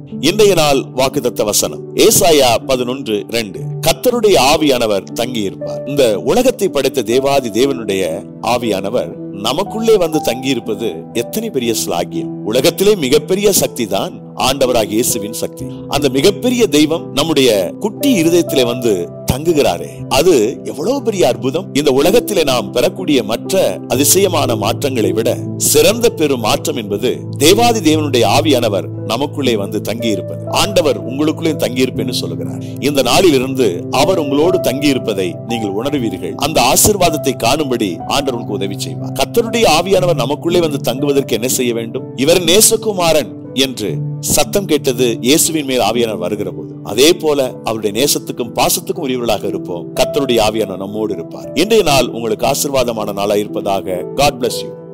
இன்றைய நாள் வாக்குத்தத்த வசனம் ஏசாயா பதினொன்று ரெண்டு கத்தருடைய ஆவியானவர் தங்கி இருப்பார் இந்த உலகத்தை படைத்த தேவாதி தேவனுடைய ஆவியானவர் நமக்குள்ளே வந்து தங்கி இருப்பது எத்தனை பெரிய ஸ்லாகியம் உலகத்திலே மிகப்பெரிய சக்தி தான் ஆண்டவராக இயேசுவின் சக்தி அந்த மிகப்பெரிய தெய்வம் நம்முடைய குட்டி இருதயத்திலே வந்து தங்குகிறாரே அது எவ்வளவு பெரிய அற்புதம் இந்த உலகத்திலே நாம் பெறக்கூடிய மற்ற அதிசயமான மாற்றங்களை விட சிறந்த பெரும் மாற்றம் என்பது தேவாதி தேவனுடைய ஆவியானவர் நமக்குள்ளே வந்து தங்கி இருப்பது ஆண்டவர் உங்களுக்குள்ளே தங்கி இருப்பேன்னு சொல்லுகிறார் இந்த நாளில் இருந்து அவர் உங்களோடு தங்கி இருப்பதை நீங்கள் உணர்வீர்கள் அந்த ஆசிர்வாதத்தை காணும்படி ஆண்டவர் உங்களுக்கு உதவி செய்வார் கத்தருடைய ஆவியானவர் நமக்குள்ளே வந்து தங்குவதற்கு என்ன செய்ய வேண்டும் இவர் நேசகுமாரன் என்று சத்தம் கேட்டது இயேசுவின் மேல் ஆவியானவர் வருகிற போது அதே போல அவருடைய நேசத்துக்கும் பாசத்துக்கும் உரியவர்களாக இருப்போம் கத்தருடைய ஆவியானவர் நம்மோடு இருப்பார் இன்றைய நாள் உங்களுக்கு ஆசிர்வாதமான நாளாக இருப்பதாக காட் bless யூ